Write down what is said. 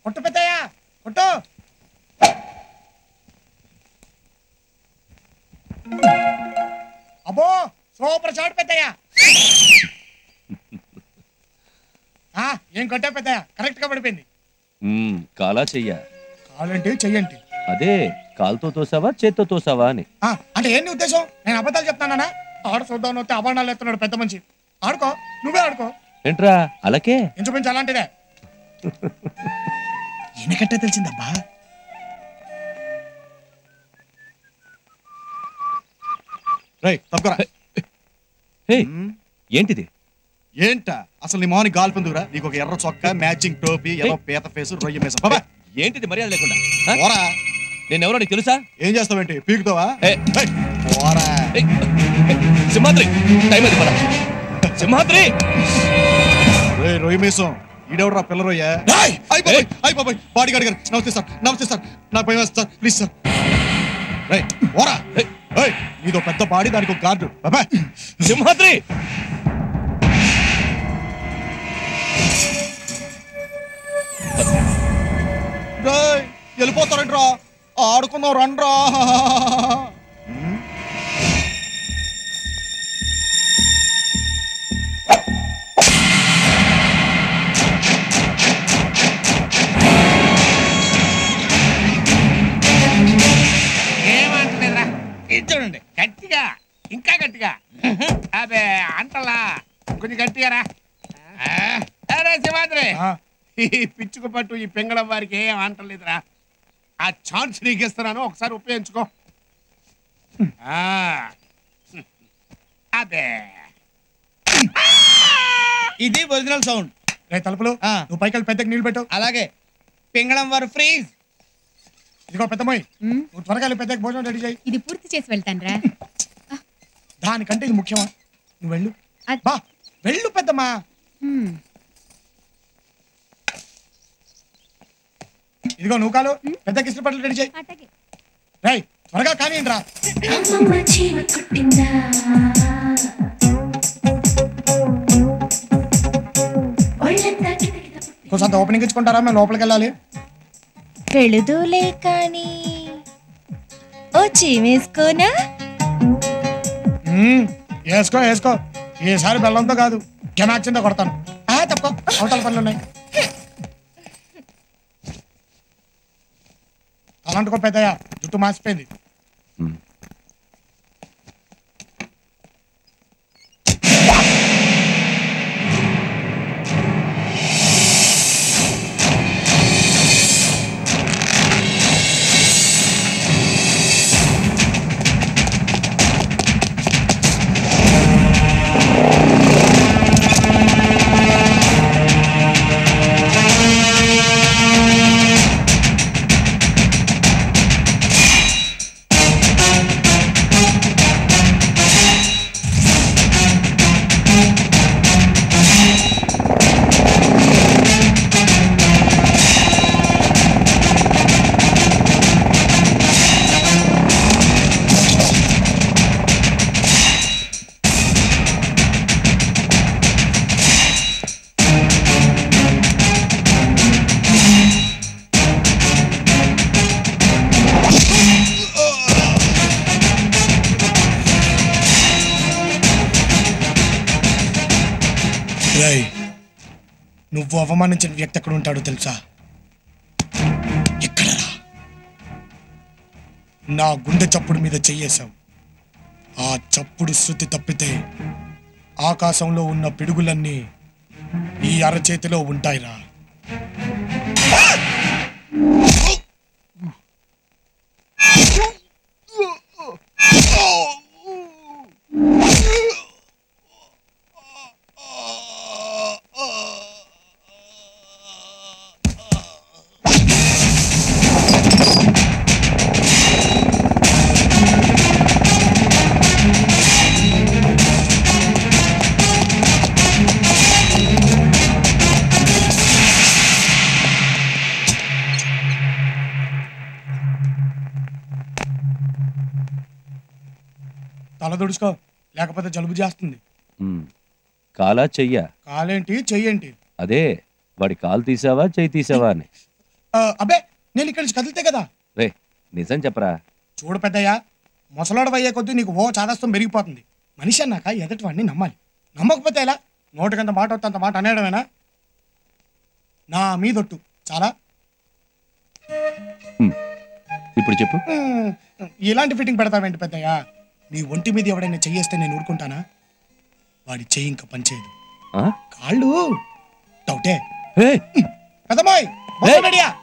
కొట్టు పెద్దయ్యా కొట్టు అబ్బో సూపర్ షాట్ పెద్దయ్యా ఆ, ఏం కొట్టావు పెద్దయ్యా కరెక్ట్ గా పడిపోయింది మ్మ్, కాలా చెయ్య కావాలంటే చెయ్యండి అదే కాలుతో తోసావా చేత్తో తోసావా అని ఆ, అంటే ఏంటి ఉద్దేశం నేను అబద్ధాలు చెప్తానా ఆడ చూద్దాం వస్తే అభాండాలు ఎత్తున్నాడు పెద్ద మనిషి ఆడుకో నువ్వే ఆడుకో ఏంట్రా అలాకే ఇంచుమించు అలాంటిదే ఈయనకట్టే తెలిసిందబ్బా రై తప్పురా హే ఏంటిది ఏంట అసలు నీ మోని గాల్పు ఎందుకురా నీకు ఒక ఎర్ర చొక్కా మ్యాచింగ్ టోపీ ఎర్ర పీత ఫేసు రొయ్య మేసం బాబా ఏంటిది మర్యాద లేకుండా ఆ? పోరా నేను ఎవరో నీకు తెలుసా ఏం చేస్తావేంటి పీకుతావా ఏ. ఏయ్, పోరా ఏయ్, సింహాద్రి టైం అది పద సింహాద్రి రేయ్ రొయ్య మేసం ఈడెవడరా పిల్ల రొయ్య రాయ్! అయ్ బాబాయ్ అయ్ బాబాయ్ బాడీ గార్డ్ గారు నమస్తే సార్ నమస్తే సార్ నాకు భయం వేస్తుంది సార్ ప్లీజ్ సార్ రై పోరా ఏయ్, ఏయ్, నీదో పెద్ద బాడీ దానికి ఒక గార్డు బాబాయ్ సింహాద్రి రేయ్ వెళ్ళిపోతారంట్రా ఆడుకుందాం రండ్రా ఏమంటలేదురా ఇది చూడండి గట్టిగా ఇంకా గట్టిగా అదే అంటలా కొంచెం గట్టిగా రా ఆ, అరే శివాద్రి ఆ, ఈ పిచ్చుకు పట్టు ఈ పెంగళం వారికి ఏం అంటలేదురా ఆ ఛాన్స్ నీకు ఇస్తున్నాను ఒకసారి ఉపయోగించుకో ఆ. అదే ఇది ఒరిజినల్ సౌండ్ రే తలుపులు ఆ. నువ్వు పైకి వెళ్ళి పెద్దకి నీళ్ళు పెట్టు అలాగే పింగళం వారు ఫ్రీజ్ ఇదిగో పెద్దమ్మాయి నువ్వు త్వరగా వెళ్ళి పెద్దకి భోజనం రెడీ చేయి ఇది పూర్తి చేసి వెళ్తాన్రా దానికంటే ఇది ముఖ్యమా నువ్వు వెళ్ళు అద్- బా వెళ్ళు పెద్దమ్మా హ్మ్. ఇదిగో నువ్వు కాలు పెద్దకి ఇష్టపడలు రెడీ చేయి అట్టగే రై త్వరగా కానీ రా అమ్మమ్మ చీమ కుట్టిందా ఒళ్ళంతా కిటకిట పుట్టిందా? కొంచెం ఓపెనింగ్ ఇచ్చుకుంటారా మేము లోపలికి వెళ్ళాలి వెళుదూలే కానీ ఓ చీమేసుకోనా మ్మ్. వేసుకో వేసుకో ఈసారి బెల్లంతో కాదు కెమాక్సింతో కొడతాను ఆ, తప్ప అవతల పనులు ఉన్నాయి అలాంటికో పెద్దయ్య జుట్టు మాసిపోయింది మ్మ్. రై నువ్వు అవమానించిన వ్యక్తి ఎక్కడ ఉంటాడో తెలుసా ఎక్కడరా నా గుండె చప్పుడు మీద చెయ్యేశావు ఆ చప్పుడు శృతి తప్పితే ఆకాశంలో ఉన్న పిడుగులన్నీ ఈ అరచేతిలో ఉంటాయిరా తల దుడుచుకో లేకపోతే జలుబు చేస్తుంది మ్మ్. కాలా చెయ్య కాలేంటి చెయ్యేంటి అదే వాడి కాలు తీసావా చెయ్యి తీసావా అని ఆ, అబ్బే నేను ఇక్కడి నుంచి కదిలితే కదా రే నిజం చెప్పరా చూడు పెద్దయ్యా ముసలోడు అయ్యే కొద్దీ నీకు ఓ చాదస్తం పెరిగిపోతుంది మనిషి అన్నాక ఎదుటి వాడిని నమ్మాలి నమ్మకపోతే ఎలా నోటికంత మాట వస్తే అంత మాట అనేయడమేనా నా మీదొట్టు చాలా ఇప్పుడు చెప్పు మ్మ్. ఇలాంటి ఫిట్టింగ్ పెడతావేంటి పెద్దయ్యా నీ ఒంటి మీద ఎవడైనా చెయ్యేస్తే నేను ఊరుకుంటానా వాడి చెయ్యి ఇంకా పనిచేయదు ఆ? కాళ్ళు డౌటే ఏయ్, పెద్దమ్మాయి మొత్తం రెడీయా